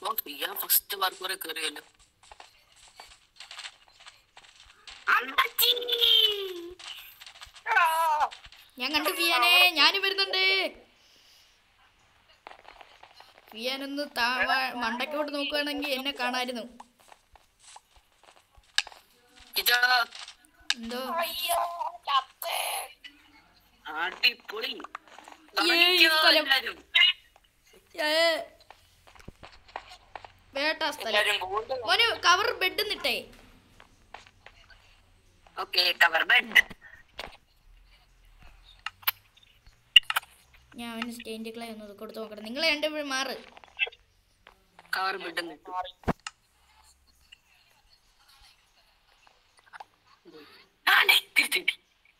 ഞാൻ first mark വരെ കയറിയല്ലോ ഞാൻ കണ്ടു ഫിയാനെ ഞാനും വരുന്നുണ്ട് ഫിയാൻ ഒന്ന് താഴെ മണ്ടക്കോട്ട് നോക്കുകയാണെങ്കിൽ എന്നെ കാണായിരുന്നു ഇതാ എന്തോ അടിപൊളി ഏയ്, ഈ സ്ഥലം. എല്ലാരും. ഏ, വേട്ട സ്ഥലം എല്ലാരും ഗോൾഡ് മോന് കവർ ബെഡ് നിട്ടേ ഓക്കെ കവർ ബെഡ് ഞാൻ അവന് സ്റ്റേൻ്റെ ക്ലേ ഒന്ന് കൊടുത്ത് നോക്കട്ടെ നിങ്ങൾ രണ്ടുപേരും മാറ് കവർ ബെഡ് നിട്ടു ആണേ തിരിച്ചിട്ടി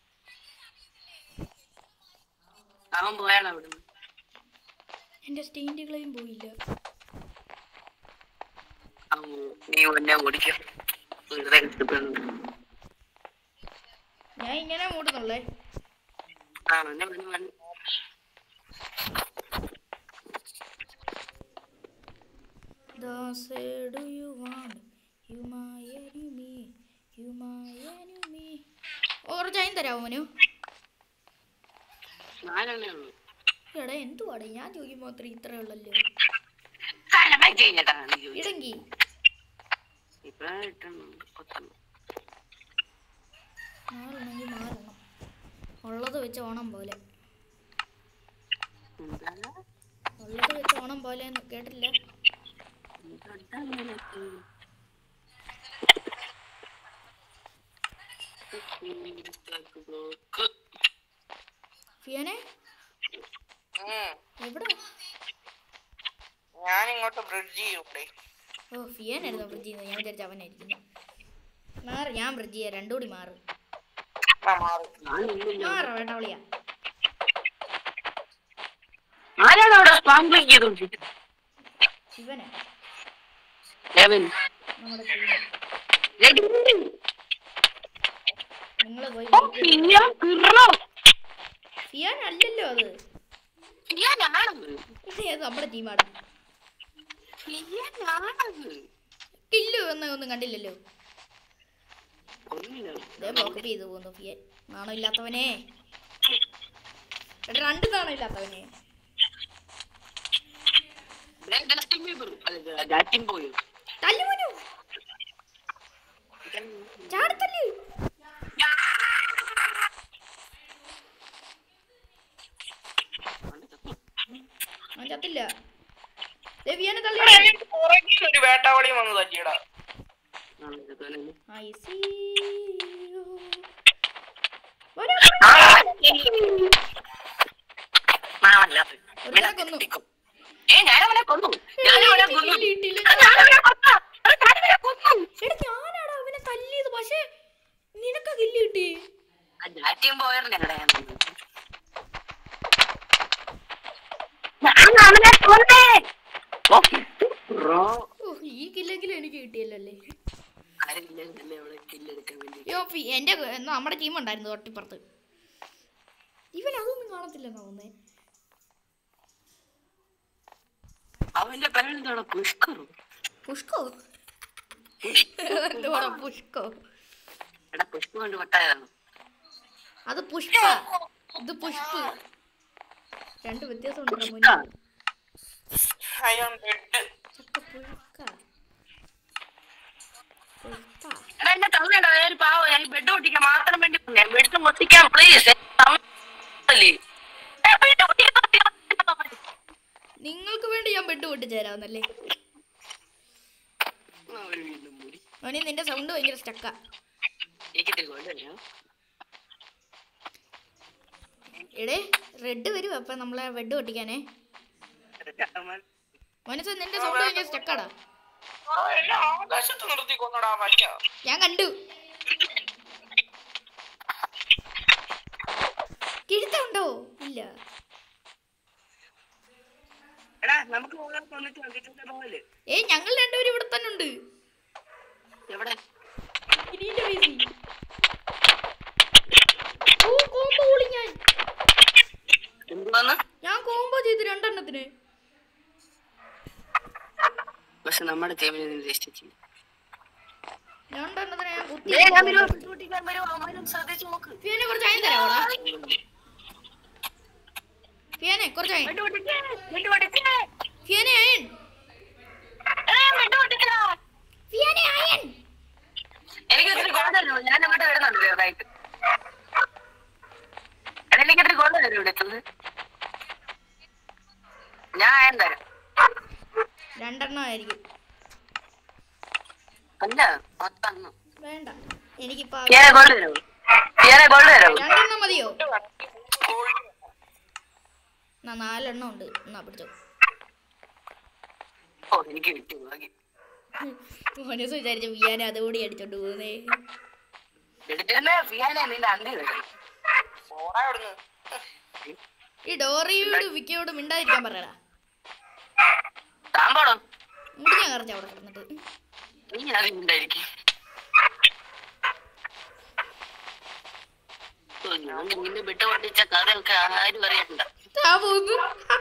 അവൻ പോയാണ് അവിടുന്ന് എൻ്റെ സ്റ്റേൻ്റെ ക്ലേയും പോയില്ല അവൻ നീ എന്നെ ഓടിക്കും വെറുതെ കിട്ടുന്നുണ്ട് ഞാൻ ഇങ്ങനെ മൂടുന്നുള്ളേ ആണോ എന്നെ വന്ന് വന്ന് Say, do you want you my enemy, you my enemy? Or chain തരാമോ മനു നാലെണ്ണേ ഉള്ളൂ എടാ എന്തുവാടെ ഞാൻ ചോദിക്കുമ്പോൾ അത്ര ഇത്രേ ഉള്ളല്ലോ കാലമായി കഴിഞ്ഞിട്ടാണ് നീ ചോദിച്ചത്. ഇടങ്കി ഇപ്പഴാണ് കിട്ടുന്നത് കൊത്തുന്നു മാറണമെങ്കിൽ മാറണം ഉള്ളത് വെച്ച് ഓണം പോലെ എന്താ ഉള്ളത് വെച്ച് ഓണം പോലെ എന്ന് കേട്ടില്ല എന്താ നിനക്ക്? ബ്ലോക്ക്. ഫിയാനെ എവിടെ ഞാൻ ഇങ്ങോട്ട് ബ്രിഡ്ജ് ചെയ്യൂടെ ഓ ഫിയാനായിരുന്നു ബ്രിഡ്ജ് ചെയ്യുന്നത് ഞാൻ വിചാരിച്ച അവനായിരിക്കുന്നു മാറ് ഞാൻ ബ്രിഡ്ജ് ചെയ്യാം രണ്ടും കൂടി മാറ് ആ, മാറി ഞാനില്ല. മാറ വേട്ടവളിയാ ആരാണ് അവിടെ സ്പാം ക്ലിക്ക് ചെയ്തോണ്ടിരിക്കുന്നത് ശിവനെ ലെവൻ നമ്മുടെ ടീം റെഡി നിങ്ങൾ പോയി ഓ പിന്നെ കിറണോ ഫിയാൻ അല്ലല്ലോ അത് ഞാനാണത് ഇത് ഏത് നമ്മുടെ ടീമാണ് ഞാനാണത് കില്ലു എന്ന ഒന്നും കണ്ടില്ലല്ലോ ഒന്നുമില്ല ഇതേ ബ്ലോക്ക് ചെയ്തു പോകുന്നു ഫിയൻ നാണോ ഇല്ലാത്തവനെ എടാ, രണ്ട് നാണോ ഇല്ലാത്തവനെ ജസ്റ്റിൻ ബീബർ അല്ല ജാറ്റിൻ പോയോ തല്ലു മോനു ചാടത്തല്ല് അവൻ ചത്തില്ല ദേ ഫിയാനെ തള്ളി എനിക്ക് പുറകിൽ ഒരു വേട്ടാവളിയും വന്ന് തല്ലിയടാ I see you. മോനെ, ഒരുത്തനെ കൊന്നു. ഏ ഞാനവനെ കൊന്നു ഞാനവനെ കൊന്നു കില്ല് കിട്ടിയില്ല. ഞാനവനെ കൊന്നു ഞാനവനെ കൊന്നു എടാ ഞാനാടാ അവനെ തല്ലിയത് പക്ഷെ നിനക്ക് കില്ല് കിട്ടി ആ ജാറ്റിൻ പോയർ ഞങ്ങളുടെ അവനെ കൊന്നേ ബ്രോ ഓ ഈ കില്ലെങ്കിലും എനിക്ക് കിട്ടിയല്ലോ അല്ലേ ആരെങ്കിലും അവിടെ കില്ലെടുക്കാൻ വേണ്ടി യോ ഫി- എന്റെ എന്നാ നമ്മുടെ ടീം ഉണ്ടായിരുന്നു തൊട്ടിപ്പുറത്ത് ഇവൻ അതൊന്നും കാണത്തില്ലെന്നാ തോന്നേ അവന്റെ പേരെന്താണ് പുഷ്കറും പുഷ്കോ എന്തുവാടാ പുഷ്കോ എടാ പുഷ്പ കൊണ്ട് കൊട്ടായതാണ് അത് പുഷ്പ ഇത് പുഷ്പ് രണ്ട് വ്യത്യാസം ഉണ്ടോ മുന്നേ ഐ ആം ഡെഡ് ചക്ക പുഷ്ക പുഷ്പ എടാ എന്നെ തള്ളേണ്ട ഒരു പാവം ഞാൻ ബെഡ് ഒട്ടിക്കാൻ മാത്രം വേണ്ടി ഞാൻ ബെഡ് ഒട്ടിക്കാൻ പ്ലീസ് നിങ്ങൾക്ക് വേണ്ടി ഞാൻ ബെഡ് പൊട്ടിച്ചു തരാമെന്നല്ലേ മോനെ നിന്റെ സൗണ്ട് ഭയങ്കര സ്റ്റക്കാ എടേ റെഡ് വരും അപ്പൊ നമ്മളെ ബെഡ് പൊട്ടിക്കാനേ മോനസ് നിന്റെ സൗണ്ട് ഭയങ്കര സ്റ്റക്കാടാ ആ, എന്നെ ആകാശത്ത് നിർത്തി കൊന്നടാ മറ്റ ഞാൻ കണ്ടു കിഴുത്തുണ്ടോ ഇല്ല എടാ നമുക്ക് ഓരോരുത്തർ വന്നിട്ട് വന്നിട്ട് പോകല് ഏയ് ഞങ്ങൾ രണ്ടുപേരും ഇവിടെ തന്നെ ഉണ്ട് എവിടെ ഇനിയുടെ വീസി ഓ കോമ്പോ വിളി ഞാൻ എന്തുവാന്ന് ഞാൻ കോമ്പോ ചെയ്തു രണ്ടെണ്ണത്തിന് പക്ഷെ നമ്മുടെ ടീമിനെ നിരീക്ഷിച്ചില്ല രണ്ടെണ്ണത്തിന് ഞാൻ കുത്തി ദേ, ഞാൻ വരുവാ, ബെഡ് പൊട്ടിക്കാൻ വരുവാ, അവന്മാരും ശ്രദ്ധിച്ച് നോക്ക്. ഫിയനെ കുറച്ച് അയിൻ തരാവോടാ ഫിയനെ കുറച്ച് അയിൻ ബെഡ് പൊട്ടിക്ക്, ബെഡ് പൊട്ടിക്ക്. ഫിയനെ അയൺ എടാ, ബെഡ് പൊട്ടിക്കടാ. ഫിയനെ അയൺ എനിക്ക് ഇത്തിരി ഗോൾഡ് തരുമോ ഞാൻ അങ്ങോട്ട് വരുന്നുണ്ട് ചെറുതായിട്ട് എടാ എനിക്ക് ഇത്തിരി ഗോൾഡ് തരുമോ വിളിച്ചത് ഞാൻ അയൺ തരാം രണ്ടെണ്ണം ആയിരിക്കും അല്ല പത്തെണ്ണം വേണ്ട എനിക്കിപ്പോ ഏറെ ഗോൾഡ് തരുമോ ഏറെ ഗോൾഡ് തരുമോ രണ്ടെണ്ണം മതിയോ എന്നാ നാലെണ്ണം ഉണ്ട് എന്നാ പിടിച്ചോ ഓ എനിക്ക് കിട്ടി ഭാഗ്യം മനസ്സ് വിചാരിച്ചു ഫിയാനെ അതുകൂടി അടിച്ചോണ്ട് പോകുന്നേ എടുത്തിരുന്നേ ഫിയാനെ നിന്റെ അണ്ടി തരും പോടാ അവിടുന്ന് ഈ ഡോറിയോട് വിക്കയോട് മിണ്ടാതിരിക്കാൻ പറയടാ താമ്പോടോ മുടി ഞാൻ കറച്ച അവിടെ കിടന്നിട്ട് നീ അതിണ്ടായിരിക്കും ഞാൻ നിന്നെ വിട്ട് പൊട്ടിച്ച കഥയൊക്കെ ആരും അറിയണ്ട താ പോന്നു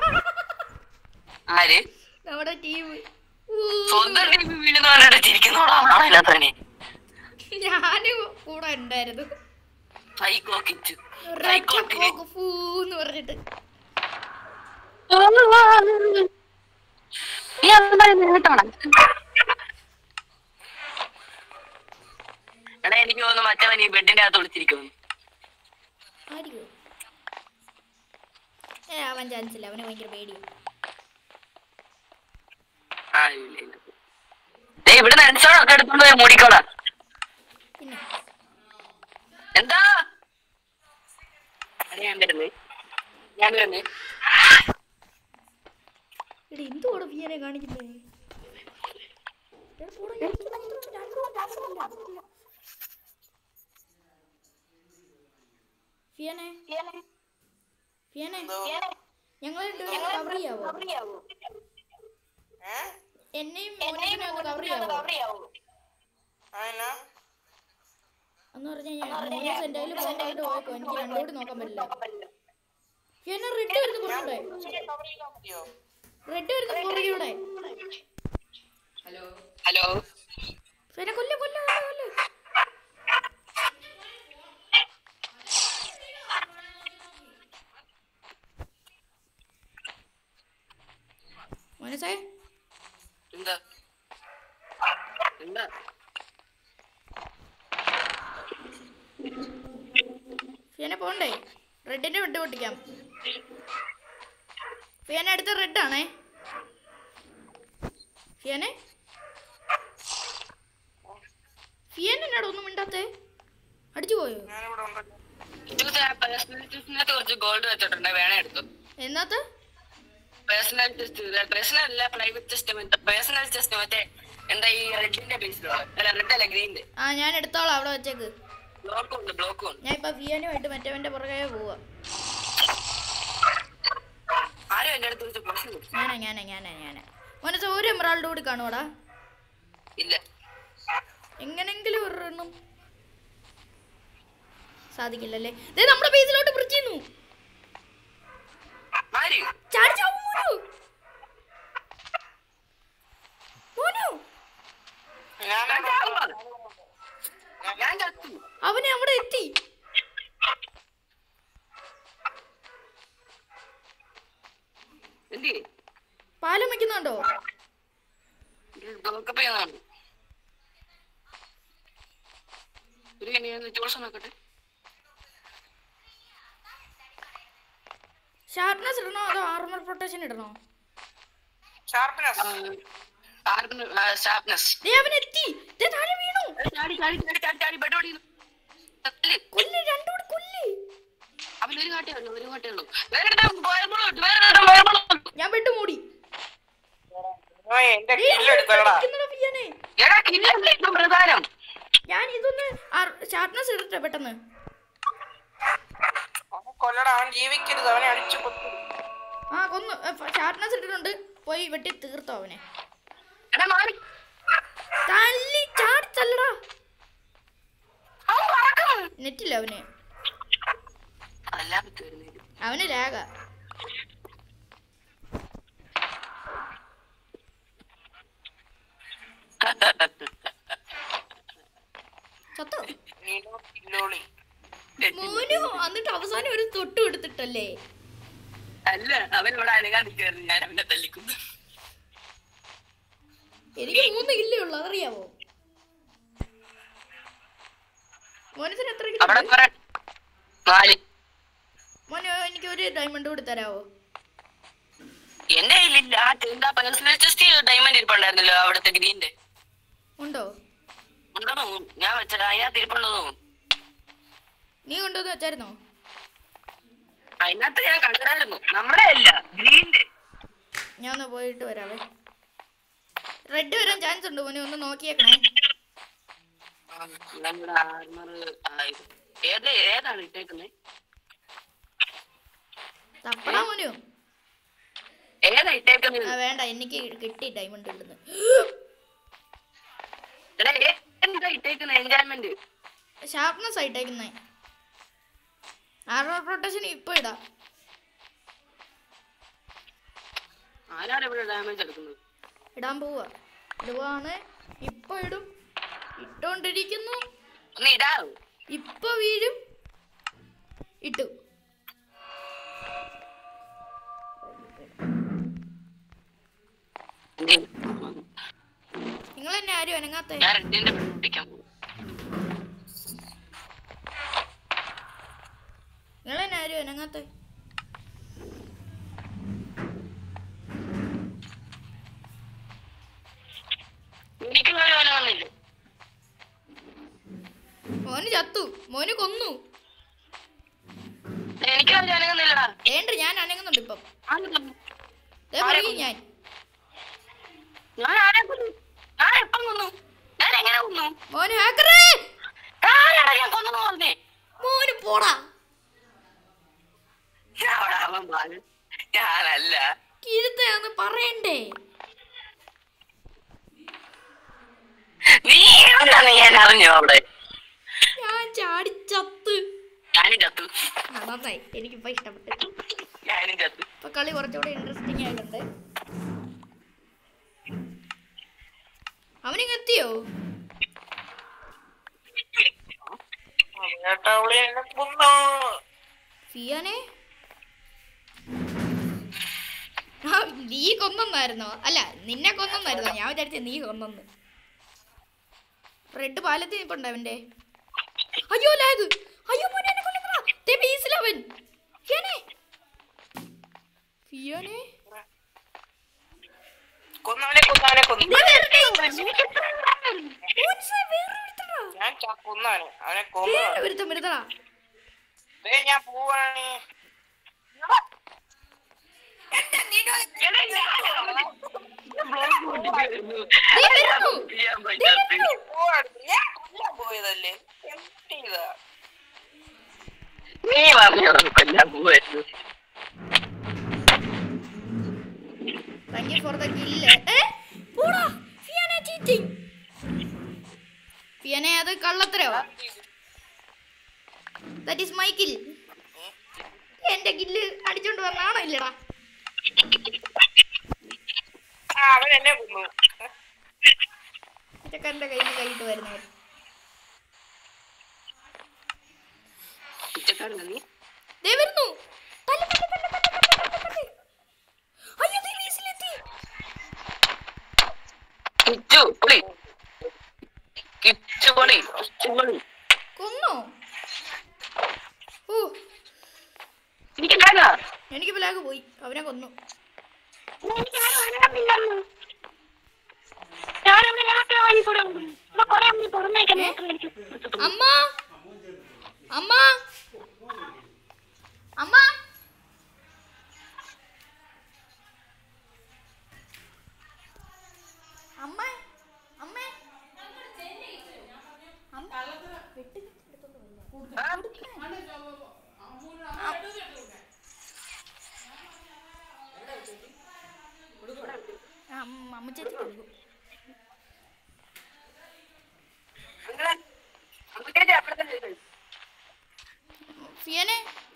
ആര് നമ്മുടെ ടീം സ്വന്തം ടീം വീണെന്ന് പറഞ്ഞിട്ട് ചിരിക്കുന്നോടാ ആളില്ലാത്തവനെ ഞാനും കൂടെ ഉണ്ടായിരുന്നു സൈക്കോ കിച്ചു ഒരൊറ്റ പോക്ക് ഫൂന്ന് പറഞ്ഞിട്ട് നീ അതൊന്നും പറയുന്നത് കേട്ടോടാ എടാ എനിക്ക് തോന്നുന്നു മറ്റവൻ ഈ ബെഡിന്റെ അകത്ത് ഒളിച്ചിരിക്കുന്നു ആയിരിക്കും ഏ അവൻ ചാൻസ് ഇല്ല അവന് ഭയങ്കര പേടിയാണ് ആ ഇല്ല ഇല്ല ദേ ഇവിടെ നെൻസോണൊക്കെ എടുത്തോണ്ട് പോയി മൂടിക്കോളാം പിന്നെ എന്താ എടാ, ഞാൻ വരുന്നേ ഞാൻ വരുന്നേ എടാ എന്തുവാടാ ഫിയനെ കാണിക്കുന്നേ എടാ, പോടാ, ഞാൻ ഫിയനെ ഫിയനെ ഞങ്ങൾ കവർ ചെയ്യാവോ ഏ എന്നെയും മോനെ ഒന്ന് കവർ ചെയ്യാവോ അതിനാ എന്ന് പറഞ്ഞാൽ ഞാൻ മോനസ് എൻ്റെ കയ്യിൽ ഫോണായിട്ട് പോയപ്പോ എനിക്ക് രണ്ടോട് നോക്കാൻ പറ്റില്ല ഫിയനെ റെഡ് വരുന്ന കുറച്ചുകൂടെ മതിയോ റെഡ് വരുന്ന പുറകിലൂടെ ഹലോ ഫിയനെ കൊല്ല കൊല്ല കൊല്ല കൊല്ല മോനസേ എന്താ എന്താ ഫിയനെ പോണ്ടേ റെഡിന്റെ വിട്ട് പൊട്ടിക്കാം ഫിയനെ അടുത്ത റെഡ് ആണേ ഫിയനെ ഫിയൻ എന്നാടോ ഒന്നും മിണ്ടാത്തേ അടിച്ചു പോയോ ഞാനിവിടെ ഉണ്ടല്ലോ ഇതിലത്തെ പേഴ്സണാലിറ്റീസിനകത്ത് കുറച്ച് ഗോൾഡ് വെച്ചിട്ടുണ്ട് വേണേ എടുത്തു എന്നാത്ത പേഴ്സണൽ ടെസ്റ്റ് പേഴ്സണൽ അല്ല പ്രൈവറ്റ് ടെസ്റ്റ് പേഴ്സണൽ ടെസ്റ്റ് മറ്റേ എന്താ ഈ റെഡിന്റെ ബേസിലുള്ള അല്ല റെഡ് അല്ല ഗ്രീനിന്റെ ആ ഞാൻ എടുത്തോളാം അവിടെ വെച്ചേക്ക് ബ്ലോക്കും ഉണ്ട് ബ്ലോക്കും ഉണ്ട് ഞാൻ ഇപ്പൊ ഫിയനുമായിട്ട് മറ്റവന്റെ പുറകെ പോവാ ആരും എന്റെ അടുത്ത് വെച്ച് പ്രശ്നം ഞാനാ ഞാനാ ഞാനാ ഞാനാ മോനസ് ഒരു എമറാൾഡ് കൂടി കാണുവാടാ ഇല്ല എങ്ങനെങ്കിലും ഒരെണ്ണം സാധിക്കില്ലല്ലേ ദേ നമ്മുടെ ബേസിലോട്ട് ബ്രിഡ്ജ് ചെയ്യുന്നു ആര് ചാടി ചാവും മോനു മോനു ഞാൻ ഞാൻ ചാവുവാ. ഞാൻ ചത്തു അവനെ അവിടെ എത്തി എന്തി പാലം വെക്കുന്നുണ്ടോ ബ്ലോക്കപ്പ് ചെയ്യുന്നതാണ് ഒരു ഞാൻ ചോദിച്ചു നോക്കട്ടെ ഷാർപ്നെസ് ഇടണോ അതോ ആർമർ പ്രൊട്ടക്ഷൻ ഇടണോ ഷാർപ്പ്നെസ് ഷാർപ്നെസ് ദേ അവൻ എത്തി ദേ താഴെ വീണു ചാടി ചാടി ചാടി ചാടി ചാടി ബെഡ് ഓടി കൊല്ല് രണ്ടുകൂടി കൊല്ല് അവൻ ഒരു കാട്ടേ ഉള്ളൂ ഒരു കാട്ടേ ഉള്ളൂ വേറെ ഇടം ഫയർബോളുണ്ട് വേറെ ഇടം ഫയർബോളുണ്ട് ഞാൻ ബെഡ് മൂടി ഓ എന്റെ കില്ലെടുത്തല്ലടാ ഇരിക്കുന്നടാ പിയാനെ. എടാ കില്ലല്ലേ ഇത് പ്രധാനം ഞാൻ ഇതൊന്ന് ഷാർപ്നെസ് ഇടട്ടെ പെട്ടെന്ന് അവനെ കൊല്ലടാ അവൻ ജീവിക്കരുത് അവനെ അടിച്ചു കൊത്തു ആ കൊന്നു ഷാർപ്നെസ് ഇട്ടിട്ടുണ്ട് പോയി വെട്ടി തീർത്തോ അവനെ എടാ മാറി തല്ലി ചാടി തല്ലടാ അവൻ പറക്കും നെറ്റില്ല അവന് അല്ല പറ്റുമായിരുന്നു അവന് ലാഗ ഇഷ്ടല്ലേ അല്ല അവൻ ഇവിടെ അനങ്ങാൻ നിൽക്കുമായിരുന്നു ഞാൻ അവനെ തല്ലിക്കുന്നു എനിക്ക് മൂന്ന് കില്ലേ ഉള്ളു അതറിയാവോ മോനസിന് എത്ര കിലോ അവിടെ കുറെ നാല് മോനോ എനിക്ക് ഒരു ഡയമണ്ട് കൂടി തരാവോ എന്റെ കയ്യിലില്ല ആ എന്താ പേഴ്സണൽ ടെസ്റ്റ് ഡയമണ്ട് ഇരിപ്പുണ്ടായിരുന്നല്ലോ അവിടുത്തെ ഗ്രീന്റെ ഉണ്ടോ ഉണ്ടോ തോന്നുന്നു ഞാൻ വെച്ചത് അതിനകത്ത് ഇരിപ്പുണ്ടോ തോന്നുന്നു നീ കൊണ്ടുവന്ന് വെച്ചായിരുന്നോ അതിനകത്ത് ഞാൻ കണ്ടായിരുന്നു നമ്മുടെ അല്ല ഗ്രീന്റെ ഞാൻ ഒന്ന് പോയിട്ട് വരാവേ റെഡ് വരാൻ ചാൻസ് ഉണ്ട് മോനെ ഒന്ന് നോക്കിയേക്കണേ നമ്മുടെ ആർമർ ഏത് ഏതാണ് ഇട്ടേക്കുന്നത് തപ്പണ മോനു ഏതാ ഇട്ടേക്കുന്നത് ആ വേണ്ട എനിക്ക് കിട്ടി ഡയമണ്ട് ഇടുന്നു എടാ ഏ- എന്താ ഇട്ടേക്കുന്നത് എൻജോയ്മെന്റ് ഷാർപ്നെസ് ആയിട്ടേക്കുന്നേ ആർമർ പ്രൊട്ടക്ഷൻ ഇപ്പൊ ഇടാം ആരാണ് ഇവിടെ ഡാമേജ് എടുക്കുന്നത് ഇടാൻ പോവാ ഇടുവാണ് ഇപ്പൊ ഇടും ഇട്ടോണ്ടിരിക്കുന്നു ഒന്ന് ഇടാവൂ ഇപ്പൊ വീഴും ഇട്ടു നിങ്ങൾ എന്നെ ആരും അനങ്ങാത്ത ഞാൻ റെഡിന്റെ പിടിക്കാൻ പോകും നിങ്ങൾ എന്നെ ആരും അനങ്ങാത്ത എനിക്ക് ഒരു വില വന്നില്ല മോന് ചത്തു മോന് കൊന്നു എനിക്ക് ഒരു അനങ്ങുന്നില്ലടാ വേണ്ട ഞാൻ അനങ്ങുന്നുണ്ട് ഇപ്പം ആരെങ്കിലും ദേ പറയും ഞാൻ ഞാൻ ആരെ കൊന്നു ഞാൻ എപ്പം കൊന്നു ഞാൻ എങ്ങനെ കൊന്നു മോന് ഹാക്കറേ ആരാടാ ഞാൻ കൊന്നു പറഞ്ഞേ മോന് പോടാ ഞാനവിടെ അവൻ ബാലൻ ഞാനല്ല കിഴുത്തയാന്ന് പറയണ്ടേ നീ എവിടെയാന്ന് ഞാൻ അറിഞ്ഞു അവിടെ ഞാൻ ചാടി ചത്ത് ഞാനും ചത്തു ആ, നന്നായി എനിക്കിപ്പോ ഇഷ്ടപ്പെട്ടു ഞാനും ചത്തു ഇപ്പൊ കളി കുറച്ചുകൂടെ ഇൻട്രസ്റ്റിംഗ് ആയിട്ടുണ്ട് അവനിങ് എത്തിയോ ചേട്ടാ അവളെ എന്നെ കൊന്നു ഫിയാനെ ആ, നീ കൊന്നെന്നായിരുന്നോ അല്ല നിന്നെ കൊന്നെന്നായിരുന്നോ ഞാൻ വിചാരിച്ച നീ കൊന്നെന്ന് റെഡ് പാലത്തിൽ നിൽപ്പുണ്ട് അവന്റെ അയ്യോ ലാഗ് അയ്യോ മോനെ എന്നെ കൊല്ലുന്നതാ. ദേ ബേസിലവൻ. ഫിയാനെ ഫിയാനെ കൊന്നവനെ കൊന്നവനെ കൊന്നു ദേ വേറെ മോൻസേ, വേറൊരുത്തനാ. ഞാൻ ച- കൊന്നവനെ അവനെ കൊന്നു വേറെ ഒരുത്തൻ വരുന്നതാ. ദേ ഞാൻ പോവാണ് ദേ വരുന്നു. ദേ വരുന്നു. പോവാണ് ഞാൻ കൊല്ലാൻ പോയതല്ലേ എന്ത് ചെയ്താ നീ പറഞ്ഞോ കൊല്ലാൻ പോവായിരുന്നു Thank you for the kill. ഏ? പോടാ. ഫിയാനെ cheating. ഫിയാനെ അത് കള്ളത്തരവാ ദാറ്റ് ഈസ് മൈ കിൽ എന്റെ കില്ല് അടിച്ചോണ്ട് വന്നാണോ ഇല്ലടാ ആ അവൻ എന്നെ കൊന്നു ചെക്കന്റെ കയ്യിൽ നിന്ന് കൈയിട്ട് വരുന്നവർ പിച്ചക്കാരനാ നീ ദേ വരുന്നു തല്ല്, തല്ല്, തല്ല്, തല്ല്, തല്ല്, തല്ല്, തല്ല്. അയ്യോ ദേ വീസിലെത്തി കിച്ചു പൊളി കിച്ചു പൊളി കിച്ചു പൊളി കൊന്നോ ഓ എനിക്ക് കാണാ എനിക്ക് ബലാഗ് പോയി അവനെ കൊന്നു അമ്മ അമ്മ അമ്മ അമ്മ അമ്മ അമ്മ വെട്ടി എടുത്തോണ്ട് വരില്ല. ആ, അമ്മ അമ്മ ചേച്ചി കൊടുക്കും ഫിയനെ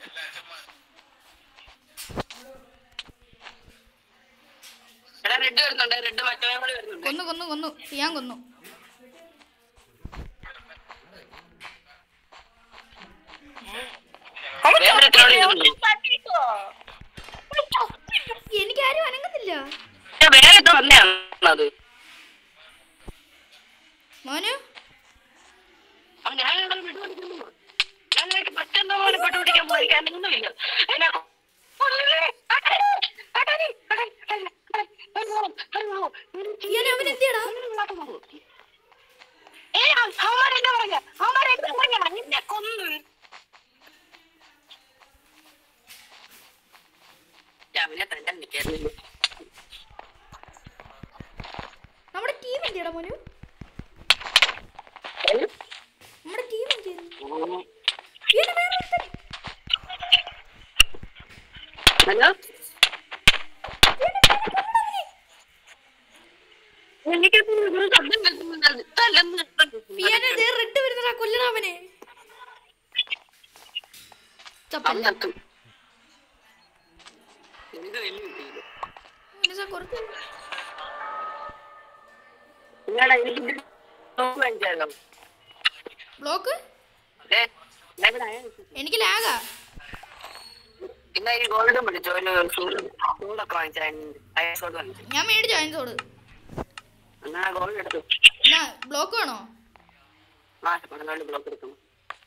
എടാ റെഡ് വരുന്നുണ്ട് റെഡ് മറ്റവൻ കൂടി വരുന്നുണ്ട് കൊന്നു കൊന്നു കൊന്നു ഫിയാൻ കൊന്നു അവൻ വേറെ എത്ര ആള് ചത്തു. ഇരുന്നു? എനിക്ക് ആരും അനങ്ങുന്നില്ല ഞാൻ വേറെ ഇത് വന്നെയാണ് അത് മോനു അവൻ ഞാനിവിടെ വിട്ടുപിടിക്കുന്നു ഞാൻ എനിക്ക് പറ്റുന്ന പോലെ പെട്ടുപിടിക്കാൻ പോയി ഒന്നുമില്ല എന്നെ കൊല്ലല്ലേ? അടരി, അടരി, അടരി, അടരി, അടരി, അടരി, അടരി, അടരി. ഫിയോന അവൻ എന്തിയടാ ഏയ് അവന്മാരെന്താ പറഞ്ഞ അവന്മാരെന്താ പറഞ്ഞ നിന്നെ കൊന്നു അവനെ തന്നെ നിൽക്കാറില്ല നമ്മുടെ ടീം എന്തിയടാ മോനു നമ്മുടെ ടീം എന്തിയായിരുന്നു ഫിയോന വേറെ ഒരുത്തൻ. ഹലോ എനിക്ക് ശബ്ദം കേൾക്കുന്നുണ്ട് തല്ലെന്ന് ഫിയോന ദേ റെഡ് വരുന്നടാ കൊല്ലടാ അവനെ ചപ്പല്ല അന്നത്തും ഇത് വലിയ കിട്ടിയില്ല മനസ്സാ കുറച്ച് നിങ്ങളുടെ എനിക്ക് നോക്ക് വാങ്ങിച്ചാലോ ബ്ലോക്ക് ഏ ഇവിടെ എനിക്ക് ലാഗാ ഇന്ന ഈ ഗോൾഡും പിടിച്ചോ ഒരു ചൂടൊക്കെ വാങ്ങിച്ചായിരുന്നു അയസോട് വാങ്ങിച്ചു ഞാൻ മേടിച്ചു അയൻസോട് എന്നാ ഗോൾഡ് എടുത്തു എന്നാ ബ്ലോക്ക് വേണോ ആ പതിനാല് ബ്ലോക്ക് എടുക്കണം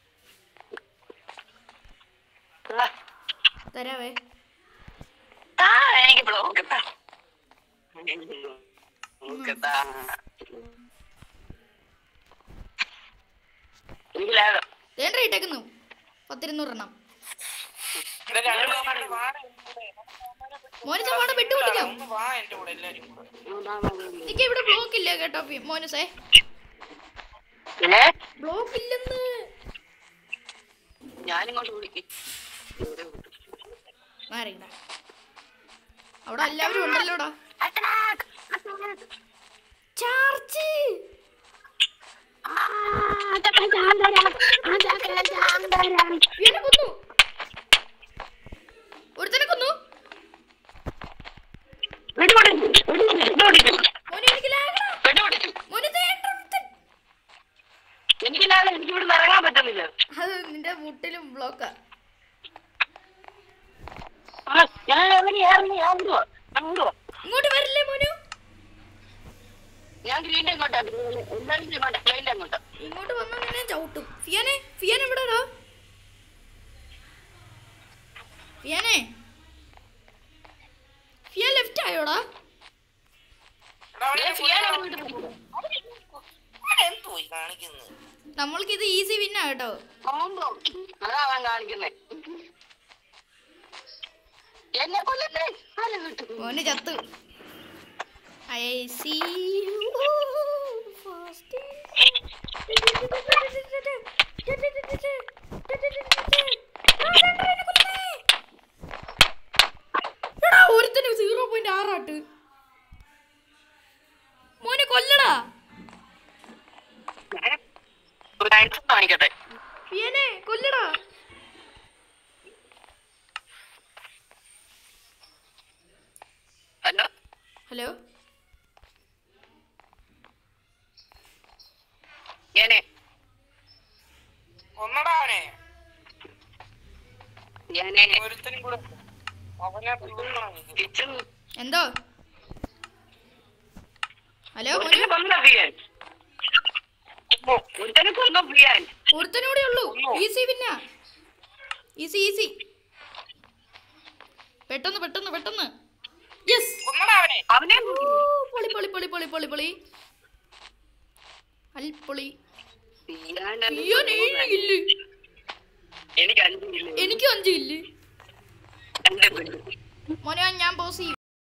ആ, തരാവേ ആ എനിക്ക് ബ്ലോക്ക് താ ബ്ലോക്ക് താ എനിക്ക് ലാഗം വേണ്ട ഇട്ടേക്കുന്നു പത്തിരുന്നൂറെണ്ണം ഇവിടെ രണ്ട് പേരുടെ വാ എന്റെ കൂടെ. മോനെ ചപ്പാടെ പെട്ട് പൊട്ടിക്കാം ഒന്ന് വാ എന്റെ കൂടെ എല്ലാരും കൂടെ എനിക്ക് ഇവിടെ ബ്ലോക്ക് ഇല്ല കേട്ടോ ഫി- മോനുസേ പിന്നെ ബ്ലോക്ക് ഇല്ലെന്ന് ഞാനിങ്ങോട്ട് വിളിക്കും മാറിണ്ട അവിടെ എല്ലാവരും ഉണ്ടല്ലോടാ ചാർജ് ഇവനെ കൊന്നു ഒരുത്തനെ കൊന്നു മോനെ എനിക്ക് ലാഗാ മോനെ ദേണ്ട ഒരുത്തൻ. എനിക്കില്ലാതെ എനിക്ക് ഇവിടെ ഇറങ്ങാൻ പറ്റുന്നില്ല അത് നിന്റെ മുട്ടിലും ബ്ലോക്കാ ആ, ഞാൻ എവിടെയായിരുന്നു ഞാൻ എന്തുവാ എന്തുവാ ഇങ്ങോട്ട് വരില്ലേ മോനു ഞാൻ ഗ്രീൻ്റെ ഇങ്ങോട്ടാ എല്ലാവരും ഇങ്ങോട്ടാ ഗ്രീൻ്റെ അങ്ങോട്ടാ ഇങ്ങോട്ട് വന്നാൽ നിന്നെ ചവിട്ടും ഫിയാനെ ഫിയാൻ എവിടെടാ ഫിയാനെ ഫിയാൻ ലെഫ്റ്റ് ആയോടാ എടാ, അവിടെ ഞാൻ ഒരു ഫിയാനെ പുള്ളി അങ്ങോട്ട് പോകുന്നു. അവിടെ എന്തോ ഈ കാണിക്കുന്നത് നമ്മൾക്ക് ഇത് ഈസി വിന്നാ കേട്ടോ കോംബോ അതാ അവൻ കാണിക്കുന്നേ എന്നെ കൊല്ലല്ലേ ആരെ കിട്ടും മോനെ ചത്തു ഐ സി ഒരുത്തിന് സീറോ പോയിന്റ് ആറാട്ട് മോനെ കൊല്ലടാ ഒരു ആൻസർ കാണിക്കട്ടെ ഫിയനെ കൊല്ലടാ ഹലോ ഹലോ ഞാനേ ഒന്നടാ അവനെ ഞാനേ ഒരുത്തനും കൂടെ അവനെ തീർക്കണം ഇത്. കിച്ചൺ എന്തോ ഹലോ മോനെ ഒരുത്തനെ കൊന്ന ഫിയാൻ ഒരുത്തനെ കൊന്ന ഫിയാൻ ഒരുത്തനൂടെ ഉള്ളൂ ഈസി പിന്നെ ഈസി ഈസി പെട്ടെന്ന് പെട്ടെന്ന് പെട്ടെന്ന് യെസ് ഒന്നടാ അവനെ അവനെ പൊളി പൊളി പൊളി പൊളി പൊളി പൊളി അൽപ്പൊളി ഫിയാൻ ഫിയോൻ ഏഴ് ഇല്ല് എനിക്ക് അഞ്ചില്ല എനിക്കും അഞ്ച് ഇല്ല് എന്റെ പെണ്ണ് മോനെ ഞാൻ പോസ് ചെയ്യും